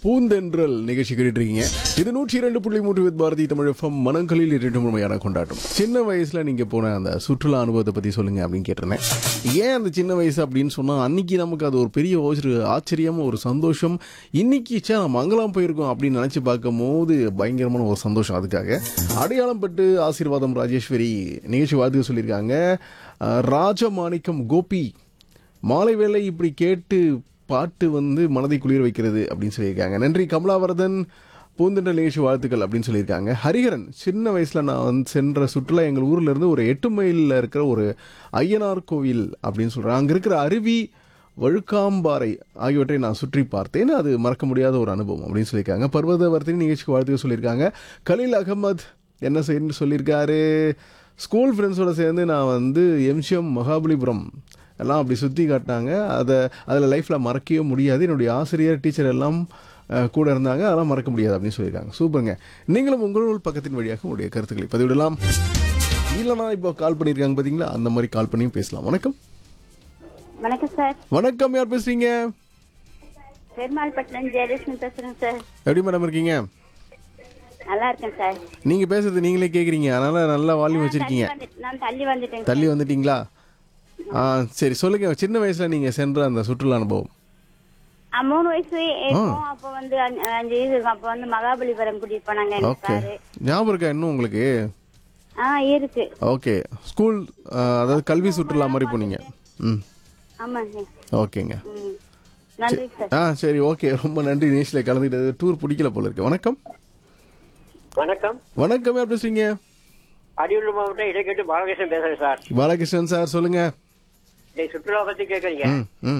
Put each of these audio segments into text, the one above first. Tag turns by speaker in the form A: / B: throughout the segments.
A: பூந்தென்றல் நிகழ்ச்சி கேட்டுட்டு இருக்கீங்க இது நூற்றி இரண்டு புள்ளி மூன்று வித் பாரதி தமிழ் எஃப்எம் மனங்களில் இரண்டு முழுமையான கொண்டாட்டம் சின்ன வயசுல நீங்க போன அந்த சுற்றுலா அனுபவத்தை பத்தி சொல்லுங்க அப்படின்னு கேட்டிருந்தேன் ஏன் அந்த சின்ன வயசு அப்படின்னு சொன்னா அன்னைக்கு நமக்கு அது ஒரு பெரிய ஒரு ஆச்சரியம் ஒரு சந்தோஷம் இன்னைக்கு சே நம்ம அங்கெல்லாம் போயிருக்கோம் அப்படின்னு நினைச்சு பார்க்கும் போது பயங்கரமான ஒரு சந்தோஷம் அதுக்காக அடையாளம் பட்டு ஆசீர்வாதம் ராஜேஸ்வரி நிகழ்ச்சி வாழ்த்து சொல்லியிருக்காங்க அஹ், ராஜமாணிக்கம் கோபி மாலை வேளை இப்படி கேட்டு பாட்டு வந்து மனதை குளிர வைக்கிறது அப்படின்னு சொல்லியிருக்காங்க நன்றி கமலாவரதன் பூந்தென்ற நிகழ்ச்சி வாழ்த்துக்கள் அப்படின்னு சொல்லியிருக்காங்க ஹரிஹரன் சின்ன வயசுல நான் வந்து சென்ற சுற்றுலா எங்கள் ஊர்ல இருந்து ஒரு எட்டு மைலில் இருக்கிற ஒரு ஐயனார் கோவில் அப்படின்னு சொல்றேன் அங்க இருக்கிற அருவி வழுக்காம்பாறை ஆகியவற்றை நான் சுற்றி பார்த்தேன் அது மறக்க முடியாத ஒரு அனுபவம் அப்படின்னு சொல்லியிருக்காங்க பர்வதவர்த்தினி நிகழ்ச்சிக்கு வாழ்த்துக்கள் சொல்லியிருக்காங்க கலீல் அகமது என்ன செய்யணும்னு சொல்லியிருக்காரு ஸ்கூல் ஃப்ரெண்ட்ஸோட சேர்ந்து நான் வந்து எம்சிஎம் மகாபலிபுரம் எல்லாம் அப்படி சுற்றி காட்டினாங்க அதை அதில் லைஃப்பில் மறக்கவே முடியாது என்னுடைய ஆசிரியர் டீச்சர் எல்லாம் அஹ், கூட இருந்தாங்க அதெல்லாம் மறக்க முடியாது அப்படின்னு சொல்லியிருக்காங்க சூப்பருங்க நீங்களும் உங்கள் பக்கத்தின் வழியாக உங்களுடைய கருத்துக்களை பதிவிடலாம் இல்லைனா இப்போ கால் பண்ணியிருக்காங்க பார்த்தீங்களா அந்த மாதிரி கால் பண்ணியும் பேசலாம் வணக்கம்
B: வணக்கம் சார்
A: வணக்கம் யார் பேசுறீங்க
B: பெருமாள்பட்டினம் ஜெயலட்சுமி பேசுறேன் சார்
A: எப்படி மேடம் இருக்கீங்க
B: நல்லா இருக்கேன் சார்
A: நீங்கள் பேசுறது நீங்களே கேட்குறீங்க அதனால நல்லா வால்யூம் வச்சிருக்கீங்க
B: தள்ளி வந்து- நான் தள்ளி வந்துட்டேன்
A: தள்ளி வந்துட்டீங்களா ஆ சரி சொல்லுங்க சின்ன வயசுல நீங்க சென்ற அந்த சுற்றுலா அனுபவம்
B: ஆ, மூணு வயசு இருக்கும் அப்ப வந்து அஞ்சு அஞ்சு வயசு இருக்கும் அப்ப வந்து மகாபலிபுரம் கூட்டிட்டு போனாங்க எங்க
A: ஓகே
B: சாரு
A: ஞாபகம் இருக்கா இன்னும் உங்களுக்கு
B: ஆ இருக்கு
A: ஓகே ஸ்கூல் ஆ, அதாவது கல்வி சுற்றுலா மாதிரி போனீங்க ம்
B: ஆமாங்க
A: ஓகேங்க
B: ம் நன்றி சார்
A: ஆ சரி ஓகே ரொம்ப நன்றி நேஷில் கலந்துக்கிட்டது டூர் பிடிக்கல போல இருக்கு வணக்கம்
C: வணக்கம்
A: வணக்கம் யார் பேசுறீங்க
C: அரியலூர் மாவட்டம் இடைக்கட்டு பாலகிருஷ்ணன் பேசுறேன் சார்
A: பாலகிருஷ்ணன் சார் சொல்லுங்க
C: நீங்க சுற்றுலா பத்தி கேக்குறீங்க
A: ம் ம்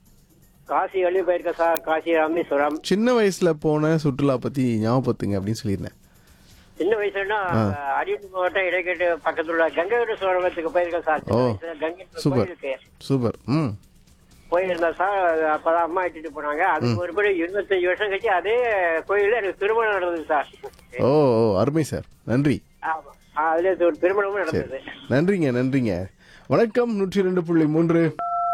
C: காசி வழி போயிருக்கேன் சார் காசி ராமேஸ்வரம்
A: சின்ன வயசுல போன சுற்றுலா பத்தி ஞாபகப்படுத்துங்க அப்படின்னு சொல்லியிருந்தேன்
C: சின்ன வயசுலன்னா அரியலூர் மாவட்டம் இடைக்கட்டு பக்கத்துல உள்ள கங்கை சுவரத்துக்கு போயிருக்கேன் சார் சின்ன
A: ஓ.
C: வயசுல கங்கை
A: சூப்பர்
C: கோயிலுக்கு
A: சூப்பர் ம்
C: போயிருந்தேன் சார் அப்பதான் அம்மா இட்டுட்டு போனாங்க அதுக்கு ஒருபடி இருபத்தஞ்சு வருஷம் கழிச்சு அதே கோயில்ல எனக்கு திருமணம் நடந்தது சார்
A: ஓ ஓ அருமை சார் நன்றி
C: ஆமா ஆ, அதுல ஒரு திருமணமும் நடந்தது
A: நன்றிங்க நன்றிங்க வணக்கம் நூற்றி ரெண்டு புள்ளி மூன்று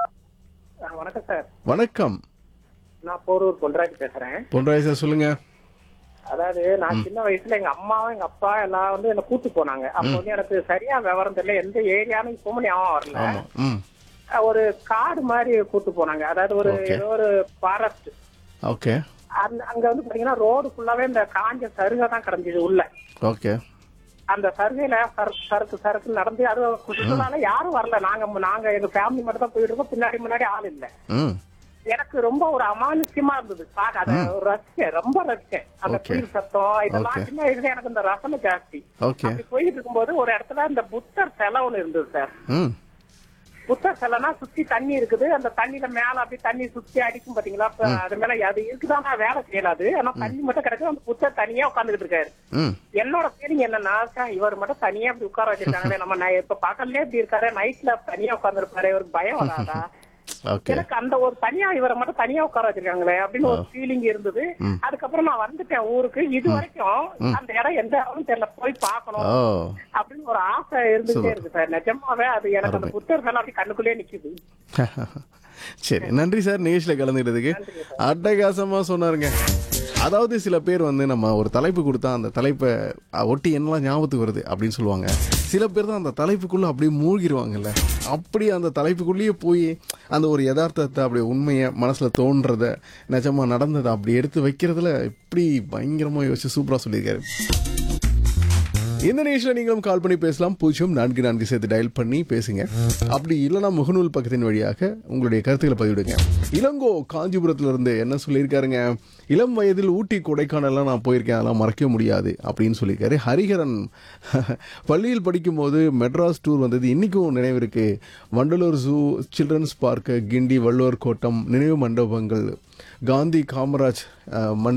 C: வணக்கம் சார்
A: வணக்கம்
C: நான் போரூர் பொன்ராஜ் பேசுறேன்
A: பொன்ராய் சார் சொல்லுங்க
C: அதாவது நான் சின்ன வயசுல எங்க அம்மாவும் எங்க அப்பா எல்லாம் வந்து என்ன கூட்டு போனாங்க அப்ப வந்து எனக்கு சரியா விவரம் தெரியல எந்த ஏரியான்னு இப்போ ஞாபகம் வரல
A: ஆமா ம்
C: ஒரு காடு மாதிரி கூட்டு போனாங்க அதாவது ஒரு
A: Okay.
C: ஏதோ ஒரு ஃபாரஸ்ட்
A: ஓகே
C: அந்த அங்க வந்து பாத்தீங்கன்னா ரோடு ஃபுல்லாவே இந்த காஞ்ச சருகை தான் கிடந்தது உள்ள
A: ஓகே
C: அந்த சருகையில சரக்கு சரக்கு சரக்கு நடந்து அது சுற்றுலால யாரும் வரல நாங்க நாங்க எங்க ஃபேமிலி மட்டும் தான் போயிட்டு இருக்கோம் பின்னாடி முன்னாடி ஆள் இல்ல
A: ம்
C: எனக்கு ரொம்ப ஒரு அமானுஷ்யமா இருந்தது பாக்க அத ஒரு ரசிக்க ரொம்ப ரசிச்சேன் அந்த
A: Okay.
C: குயில் சத்தம் இதெல்லாம்
A: Okay.
C: சின்ன வயசுல எனக்கு இந்த ரசனை ஜாஸ்தி
A: ஓகே
C: அப்படி போயிட்டு இருக்கும்போது ஒரு இடத்துல இந்த புத்தர் சிலை ஒண்ணு இருந்தது சார்
A: ம்
C: புத்தர் சிலைனா சுத்தி தண்ணி இருக்குது அந்த தண்ணியில மேல அப்படி தண்ணி சுத்தி அடிக்கும் பாத்தீங்களா அப்ப அது மேல அது இருக்குதான் வேலை செய்யலாது ஆனா தண்ணி மட்டும் கிடைக்கும் அந்த புத்தர் தனியா உட்கார்ந்துகிட்டு இருக்காரு
A: ம்
C: என்னோட ஃபீலிங் என்னன்னா சார் இவர் மட்டும் தனியா இப்படி உட்கார வச்சிருக்காங்களே நம்ம நை- இப்ப பகல்லே இப்படி இருக்காரு நைட்ல தனியா உட்கார்ந்து இவருக்கு பயம் வராதா
A: ஓகே
C: எனக்கு அந்த ஒரு தனியா இவரை மட்டும் தனியா உட்கார வச்சிருக்காங்களே அப்படின்னு ஒரு ஃபீலிங் இருந்தது அதுக்கப்புறம் நான் வந்துட்டேன் ஊருக்கு இது வரைக்கும் அந்த இடம் எந்த இடம்னு தெரியல போய் பார்க்கணும்
A: ஓ
C: அப்படின்னு ஒரு ஆசை இருந்துட்டே இருக்கு சார் நிஜமாவே அது எனக்கு அந்த புத்தர் மேல அப்படி கண்ணுக்குள்ளே நிக்குது
A: சரி நன்றி சார் நிகழ்ச்சியில் கலந்துக்கிட்டதுக்கு அட்டகாசமாக சொன்னாருங்க அதாவது சில பேர் வந்து நம்ம ஒரு தலைப்பு கொடுத்தா அந்த தலைப்பை அ, ஒட்டி என்னெல்லாம் ஞாபகத்துக்கு வருது அப்படின்னு சொல்லுவாங்க சில பேர் தான் அந்த தலைப்புக்குள்ளே அப்படியே மூழ்கிடுவாங்கல்ல அப்படி அந்த தலைப்புக்குள்ளேயே போய் அந்த ஒரு யதார்த்தத்தை அப்படியே உண்மையை மனசில் தோன்றதை நிஜமாக நடந்ததை அப்படி எடுத்து வைக்கிறதுல இப்படி பயங்கரமாக யோசிச்சு சூப்பராக சொல்லியிருக்காரு இந்த நிகழ்ச்சியில் நீங்களும் கால் பண்ணி பேசலாம் பூஜ்ஜியம் நான்கு நான்கு சேர்த்து டயல் பண்ணி பேசுங்க அப்படி இல்லைனா முகநூல் பக்கத்தின் வழியாக உங்களுடைய கருத்துக்களை பதிவிடுங்க இளங்கோ காஞ்சிபுரத்துல இருந்து என்ன சொல்லியிருக்காருங்க இளம் வயதில் ஊட்டி கொடைக்கானல்லாம் நான் போயிருக்கேன் அதெல்லாம் மறக்கவே முடியாது அப்படின்னு சொல்லியிருக்காரு ஹரிஹரன் பள்ளியில் படிக்கும்போது மெட்ராஸ் டூர் வந்தது இன்னைக்கும் நினைவு இருக்கு Vandalur zoo children's park Guindy Valluvar Kottam நினைவு மண்டபங்கள் காந்தி காமராஜ் அஹ், மண்டபம்